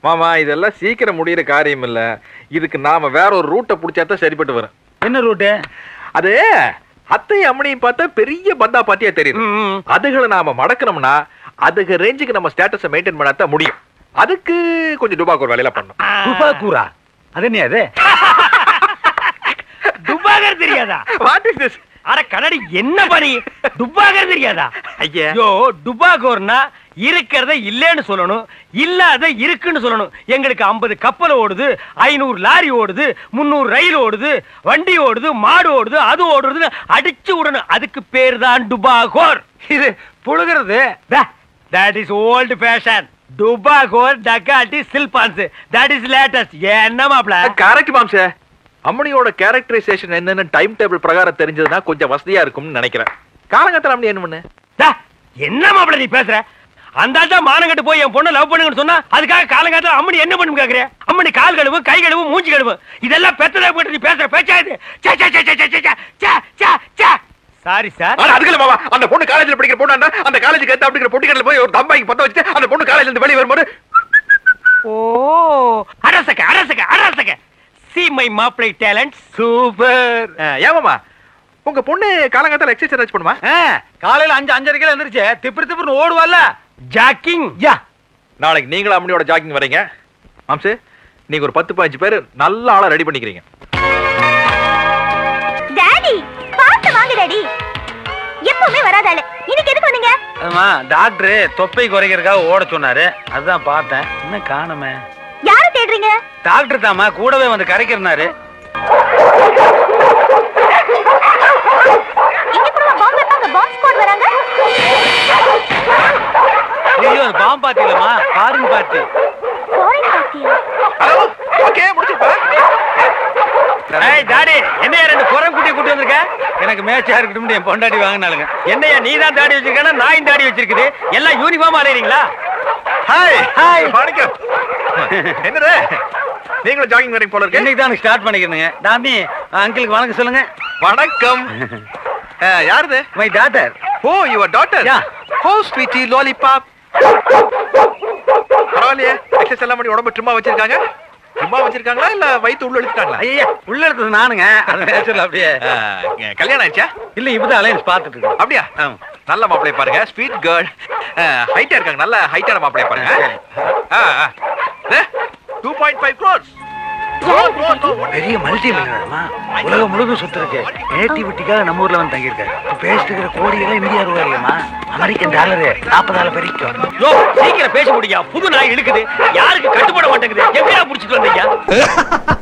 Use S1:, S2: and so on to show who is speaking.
S1: மாமா இதெல்லாம் சீக்கிரம் முடியிற காரியம் இல்ல இதுக்கு நாம வேற ஒரு ரூட்டை பிடிச்சா தான் சரிப்பட்டு வரும்
S2: என்ன ரூட்டு
S1: அது அத்தையும் அம்மனையும் பார்த்தா பெரிய பந்தா பாத்தியா தெரியுது அதுகளை நாம மடக்கணும்னா அதுக்கு ரேஞ்சுக்கு நம்ம ஸ்டேட்டஸை மெயின்டைன் பண்ணாதான் முடியும் அதுக்கு கொஞ்சம் டுபாக்கு ஒரு வேலையில பண்ணணும்
S2: துபாக்கூரா அது என்ன அது துபாகர் தெரியாதா
S1: வாட் இஸ் திஸ்
S2: அட கண்ணாடி என்ன பணி துபாகர் தெரியாதா
S1: ஐயா
S2: ஐயோ டுபாகோர்னா இருக்கிறத இல்லைன்னு சொல்லணும் இல்லாத இருக்குன்னு சொல்லணும் எங்களுக்கு 50 கப்பல் ஓடுது ஐநூறு லாரி ஓடுது முந்நூறு ரயில் ஓடுது வண்டி ஓடுது மாடு ஓடுது அது ஓடுறது அடிச்சு விடணும் அதுக்கு பேர் தான் டுபாகோர் இது புழுகிறது தட் இஸ் ஓல்டு ஃபேஷன் டுபாகோர் டக்காட்டி சில்பான்ஸ் தட் இஸ் லேட்டஸ்ட் என்ன மாப்ள
S1: கரெக்ட் மாம்சே அம்மனியோட கேரக்டரைசேஷன் என்னன்னு டைம் டேபிள் பிரகாரம் தெரிஞ்சதுன்னா கொஞ்சம் வசதியா இருக்கும்னு நினைக்கிறேன் காலங்கத்தில் அம்மனி என்ன பண்ணு
S2: டா, என்ன மாப்பிள நீ பேசுற அந்த ஆள் தான் மானம் கட்டு போய் என் பொண்ணை லவ் பண்ணுங்கன்னு சொன்னா அதுக்காக காலங்காலத்துல அம்மனி என்ன பண்ணும் கேக்குற அம்மனி கால் கழுவு கை கழுவு மூஞ்சி கழுவு இதெல்லாம் பெத்ததா போட்டு நீ பேசுற பேச்சா இது சே, சே, சே, சே, சே, சே, சே, சே, சே. சாரி சார்
S1: ஆனா அதுக்கு இல்ல மாமா அந்த பொண்ணு காலேஜ்ல படிக்கிற பொண்ணு அந்த காலேஜுக்கு ஏத்த அப்படிங்கிற பொட்டிக்கடல போய் ஒரு தம்பாய்க்கு பத்த வச்சுட்டு அந்த பொண்ணு காலேஜ்ல இருந்து வெளியே வரும்போது
S2: ஓ அரசக அரசக அரசக சி மை மாப்பிளை டேலண்ட் சூப்பர்
S1: ஏமாமா உங்க பொண்ணு காலங்காத்தால எக்ஸசைஸ் ஏதாச்சும் பண்ணுமா
S2: காலையில அஞ்சு அஞ்சரைக்கு எந்திரிச்சு திப்பு திப்புன்னு ஓடுவால ஜாக்கிங் யா
S1: நாளைக்கு நீங்களும் அம்மனியோட ஜாக்கிங் வரீங்க மாம்சு நீங்க ஒரு பத்து பதினஞ்சு பேர் நல்ல ஆளா ரெடி பண்ணிக்கிறீங்க
S3: டாடி பார்த்து வாங்க டாடி எப்பவுமே வராதால இன்னைக்கு எதுக்கு வந்தீங்க
S4: ஆமா டாக்டர் தொப்பை குறைக்கிறதுக்காக ஓட சொன்னாரு அதுதான் பார்த்தேன் இன்னும் காணுமே
S3: யார தேடுறீங்க
S4: டாக்டர் தாமா கூடவே வந்து கரைக்கிறனாரு
S3: இங்க கூட பாம்பு வைப்பாங்க பாம்பு ஸ்குவாட் வராங்க
S4: ஐயோ அது பாம்பு பார்ட்டி இல்லம்மா ஃபாரின் பார்ட்டி
S3: ஃபாரின் பார்ட்டியா
S1: ஹலோ ஓகே முடிச்சுப்பா
S2: ஏய் டாடி என்னையா ரெண்டு குரம் குட்டி கூட்டி வந்திருக்க
S4: எனக்கு மேட்சா இருக்கட்டும் என் பொண்டாட்டி வாங்கினாலுங்க
S2: என்னையா நீ தான் தாடி வச்சிருக்கா நாயும் தாடி வச்சிருக்குது எல்லாம் யூனிஃபார்ம் அலையறீங்களா
S1: ஹாய்
S2: Hi.
S1: வணக்கம் என்னது நீங்களும் ஜாகிங் வரீங்க போல இருக்கு
S4: இன்னைக்கு தான் ஸ்டார்ட் பண்ணிக்கிறேங்க டாமி அங்கிளுக்கு வணக்கம் சொல்லுங்க
S1: வணக்கம் அஹ், யாருது
S4: my daughter
S1: oh your daughter
S4: Yeah.
S1: Oh sweety lollipop பரவாயில்லையே எக்ஸசைஸ் எல்லாம் பண்ணி உடம்பு சும்மா வச்சிருக்காங்க சும்மா வச்சிருக்காங்களா இல்ல வயித்து உள்ள இழுத்துட்டாங்களா
S4: ஐயா உள்ள எடுத்தது நானுங்க அது நேச்சுரல் அப்படியே
S1: அஹ், கல்யாணம் ஆயிடுச்சா
S4: இல்ல இப்பதான் அலையன்ஸ் பார்த்துட்டு இருக்கோம்
S1: அப்படியா
S4: ஆமா.
S1: நல்ல மாப்பிளைய பாருங்க ஸ்வீட் கேர்ள் ஹைட்டா இருக்காங்க நல்ல ஹைட்டான மாப்பிளைய பாருங்க டூ பாயிண்ட் ஃபைவ் க்ரோர்ஸ்
S4: பெரிய மல்டி மில்லியனர்மா உலகம் முழுதும் சுத்திருக்கு நேட்டிவிட்டிக்காக நம்ம ஊர்ல வந்து தங்கியிருக்காரு இப்ப பேசிட்டு இருக்கிற கோடிகளே இந்தியா ரூபாய் இல்லையம்மா அமெரிக்கன் டாலரு நாற்பதாயிரம் பெருக்கும்
S2: யோ சீக்கிரம் பேச முடியா புது நாய் இழுக்குது யாருக்கு கட்டுப்பட மாட்டேங்குது எப்படியா புடிச்சிட்டு வந்தீங்க